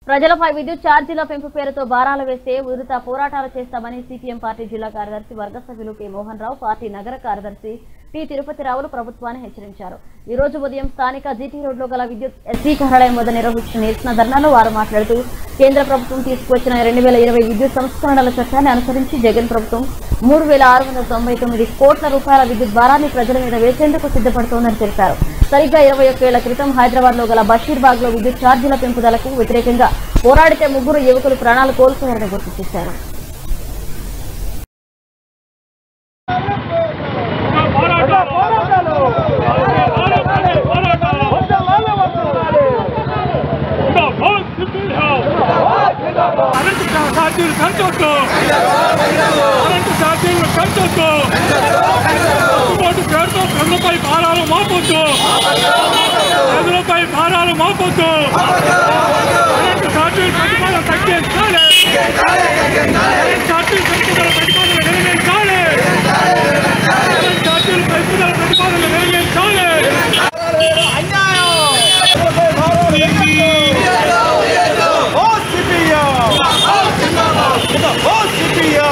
ప్రజలపై విద్యుత్ ఛార్జీల పెంపు పేరుతో భారాలు వేస్తే ఉధృత పోరాటాలు చేస్తామని సిపిఎం పార్టీ జిల్లా కార్యదర్శి వర్గ సభ్యులు కె మోహన్ రావు పార్టీ నగర కార్యదర్శి టి తిరుపతిరావులు ప్రభుత్వాన్ని హెచ్చరించారు ఈ రోజు ఉదయం స్థానిక జీటీ రోడ్లో గల విద్యుత్ ఎస్సీ కార్యాలయం వద్ద నిర్వహించిన నిరసన ధర్నాలో వారు మాట్లాడుతూ కేంద్ర ప్రభుత్వం తీసుకువచ్చిన రెండు వేల ఇరవై విద్యుత్ సంస్కరణల చట్టాన్ని అనుసరించి జగన్ ప్రభుత్వం మూడు వేల ఆరు వందల తొంభై తొమ్మిది కోట్ల రూపాయల విద్యుత్ భారాన్ని ప్రజల మీద వేసేందుకు సిద్ధపడుతోందని తెలిపారు సరిగ్గా ఇరవై ఒక్కేళ్ల క్రితం హైదరాబాద్ లో గల బషీర్బాగ్ లో విద్యుత్ ఛార్జీల పెంపుదలకు వ్యతిరేకంగా పోరాడితే ముగ్గురు యువకులు ప్రాణాలు కోల్పోయారని గుర్తు చేశారు కరెంటు ఛార్జీలు పెంచొద్దు కరెంటు ఛార్జీలు పెంచొద్దు అందుబాటు పేరుతో ప్రజలపై భారాలు మోపొద్దు ప్రజలపై భారాలు మోపొద్దు కరెంటు